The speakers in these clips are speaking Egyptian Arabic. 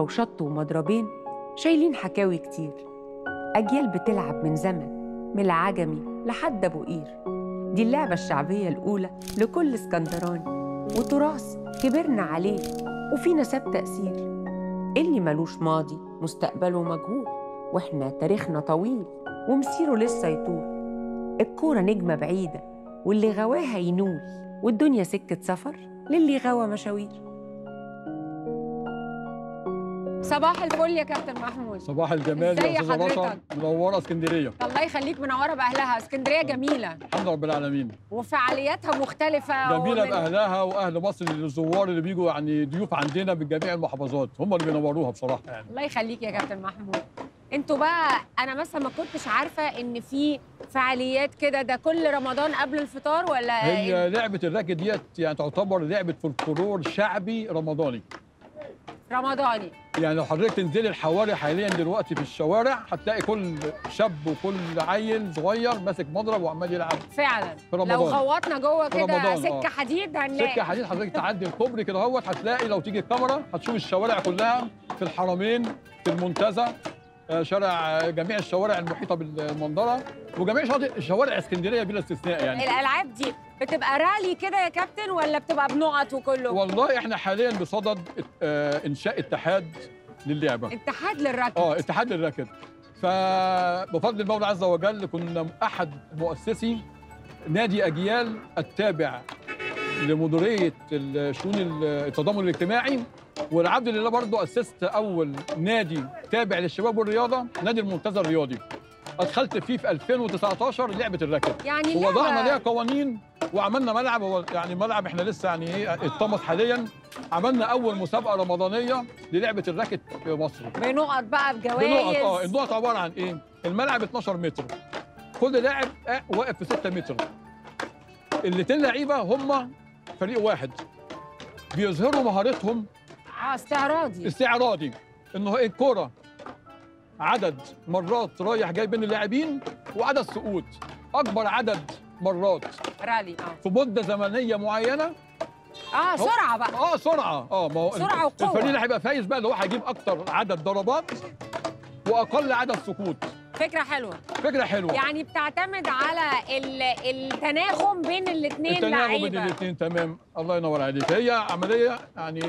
وشط ومضربين شايلين حكاوي كتير أجيال بتلعب من زمن من العجمي لحد أبو قير دي اللعبة الشعبية الأولى لكل اسكندراني وتراث كبرنا عليه وفينا ساب تأثير اللي ملوش ماضي مستقبله مجهول واحنا تاريخنا طويل ومسيره لسه يطول الكورة نجمة بعيدة واللي غواها ينول والدنيا سكة سفر للي غوى مشاوير صباح الفل يا كابتن محمود صباح الجمال ازي يا استاذه رشا حضرتك؟ منوره اسكندريه الله يخليك منوره باهلها اسكندريه جميله الحمد رب العالمين وفعالياتها مختلفه جميله ومن- باهلها واهل مصر الزوار اللي بيجوا يعني ضيوف عندنا من جميع المحافظات هم اللي بينوروها بصراحه يعني الله يخليك يا كابتن محمود انتوا بقى انا مثلا ما كنتش عارفه ان في فعاليات كده ده كل رمضان قبل الفطار ولا هي لعبه الراكت ديت يعني تعتبر لعبه فولكلور شعبي رمضاني رمضاني يعني لو حضرتك تنزلي الحواري حاليا دلوقتي في الشوارع هتلاقي كل شاب وكل عيل صغير ماسك مضرب وعمال يلعب فعلا في لو رمضان. غوطنا جوه في كده رمضان، سكه آه. حديد هنلاقي سكه حديد حضرتك تعدي الكوبري كده اهوت هتلاقي لو تيجي الكاميرا هتشوف الشوارع كلها في الحرمين في المنتزه آه، شارع آه، جميع الشوارع المحيطه بالمنظره وجميع شواطئ شوارع اسكندريه بلا استثناء يعني الالعاب دي بتبقى رالي كده يا كابتن ولا بتبقى بنقط وكله والله احنا حاليا بصدد آه، انشاء اتحاد للعبه اتحاد للراكت اه اتحاد الراكت فبفضل المولى عز وجل كنا احد مؤسسي نادي اجيال التابع لمديريه الشؤون التضامن الاجتماعي والعبد لله برضه اسست اول نادي تابع للشباب والرياضه نادي المنتزه الرياضي ادخلت فيه في 2019 لعبه الراكت يعني ووضعنا اللعبة- ليها قوانين وعملنا ملعب هو يعني ملعب احنا لسه يعني ايه اتطمس حاليا عملنا اول مسابقه رمضانيه للعبه الراكت في مصر بنقط بقى بنقط اه بجوائز النقط عباره عن ايه؟ الملعب 12 متر كل لاعب آه، واقف في 6 متر الاثنين لعيبه هم فريق واحد بيظهروا مهارتهم اه استعراضي استعراضي انه ايه الكوره عدد مرات رايح جاي بين اللاعبين وعدد سقوط اكبر عدد مرات رالي اه في مده زمنيه معينه اه سرعه بقى اه سرعه اه ما هو سرعة وقوة. الفريق اللي هيبقى فايز بقى اللي هو هيجيب اكتر عدد ضربات واقل عدد سقوط فكره حلوه فكره حلوه يعني بتعتمد على ال- التناغم بين الاثنين التناغم بين لعيبه الاثنين تمام الله ينور عليك هي عمليه يعني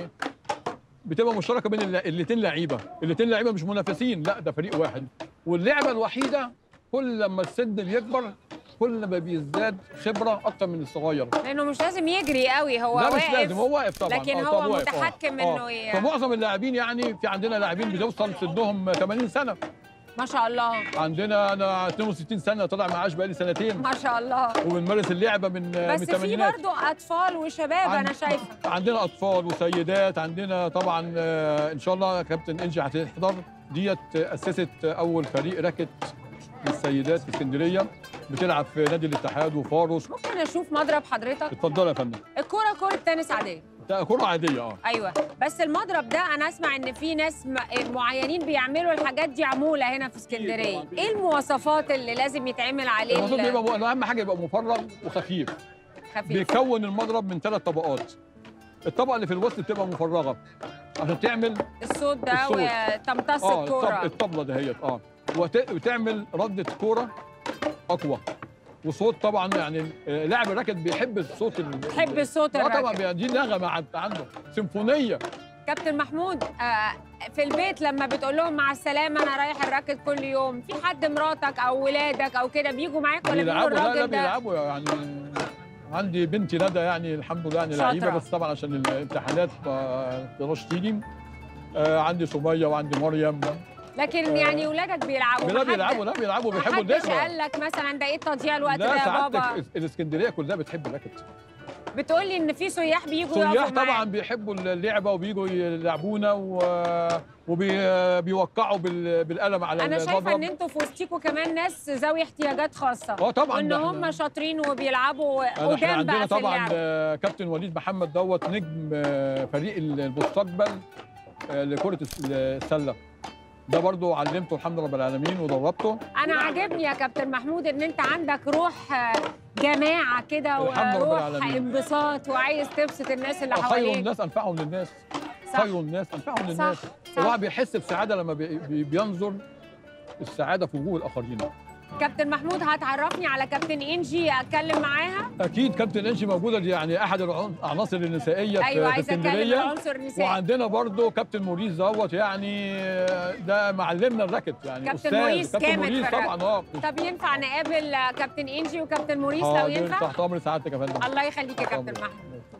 بتبقى مشتركه بين الاثنين لعيبه الاثنين لعيبه مش منافسين لا ده فريق واحد واللعبه الوحيده كل لما السن بيكبر كل ما بيزداد خبره اكتر من الصغير لانه مش لازم يجري قوي هو لا واقف مش لازم هو واقف طبعا لكن آه، هو طب واقف، آه. متحكم آه. إنه ي- فمعظم اللاعبين يعني في عندنا لاعبين بيوصل سنهم 80 سنه ما شاء الله عندنا انا 62 سنه طلع معاش بقالي سنتين ما شاء الله وبنمارس اللعبه من من بس في الثمانينات برضه اطفال وشباب عن- انا شايفه عندنا اطفال وسيدات عندنا طبعا آه، ان شاء الله كابتن انجي هتحضر ديت اسست اول فريق راكت للسيدات في اسكندريه بتلعب في نادي الاتحاد وفاروس ممكن اشوف مضرب حضرتك اتفضل يا فندم الكوره كوره تنس عاديه ده كره عاديه اه ايوه بس المضرب ده انا اسمع ان في ناس م- معينين بيعملوا الحاجات دي عموله هنا في اسكندريه طبعاً. ايه المواصفات اللي لازم يتعمل عليه المفروض ال- يبقى م- اهم حاجه يبقى مفرغ وخفيف خفيف بيكون المضرب من ثلاث طبقات الطبقه اللي في الوسط بتبقى مفرغه عشان تعمل الصوت ده الصوت. وتمتص اه الكوره الطب- الطبله دهيت اه وت- وتعمل رده كوره اقوى وصوت طبعا يعني آه، لاعب الراكت بيحب الصوت ال- تحب الصوت اه طبعا الراكت بي- دي نغمه عن- عنده سيمفونيه كابتن محمود آه في البيت لما بتقول لهم مع السلامه انا رايح الراكت كل يوم في حد مراتك او ولادك او كده بيجوا معاك ولا بيجوا بيلعبوا لا لا الراجل ده بيلعبوا يعني عندي بنتي ندى يعني الحمد لله يعني شاطرة. لعيبه بس طبعا عشان الامتحانات ما تقدرش تيجي آه عندي سميه وعندي مريم لكن آه. يعني ولادك بيلعبوا لا محد- بيلعبوا لا بيلعبوا بيحبوا محدش اللعبه قال لك مثلا ده ايه تضييع الوقت ده لا يا بابا سعادتك الاسكندريه كلها بتحب الراكت بتقولي ان في سياح بيجوا سياح يقفوا طبعا معاك. بيحبوا اللعبه وبيجوا يلعبونا وبيوقعوا بالقلم على انا شايفه ان المضرب انتوا في وسطيكوا كمان ناس ذوي احتياجات خاصه اه طبعا وان ده هم احنا- شاطرين وبيلعبوا احنا قدام عندنا بقى في طبعا اللعب آه، كابتن وليد محمد دوت نجم آه، فريق المستقبل آه، لكره الس- السله ده برضو علمته الحمد لله رب العالمين ودربته انا عاجبني يا كابتن محمود ان انت عندك روح آه، جماعه كده الحمد لله رب وروح العالمين. انبساط وعايز تبسط الناس اللي خير حواليك الناس انفعهم للناس صح خير الناس انفعهم صح للناس الواحد بيحس بسعاده لما بي- بي- بينظر السعاده في وجوه الاخرين كابتن محمود هتعرفني على كابتن انجي اتكلم معاها اكيد كابتن انشي موجوده دي يعني احد العن- العناصر النسائيه في- ايوه في عايزه اتكلم اسكندريه العنصر النسائي وعندنا برضو كابتن موريس دوت يعني ده معلمنا الراكت يعني كابتن أستاذ. موريس كابتن جامد موريس في طبعا اه طب ينفع نقابل كابتن انجي وكابتن موريس لو حاضر، ينفع تحت امر سعادتك يا فندم الله يخليك يا تحت كابتن أمرك. محمود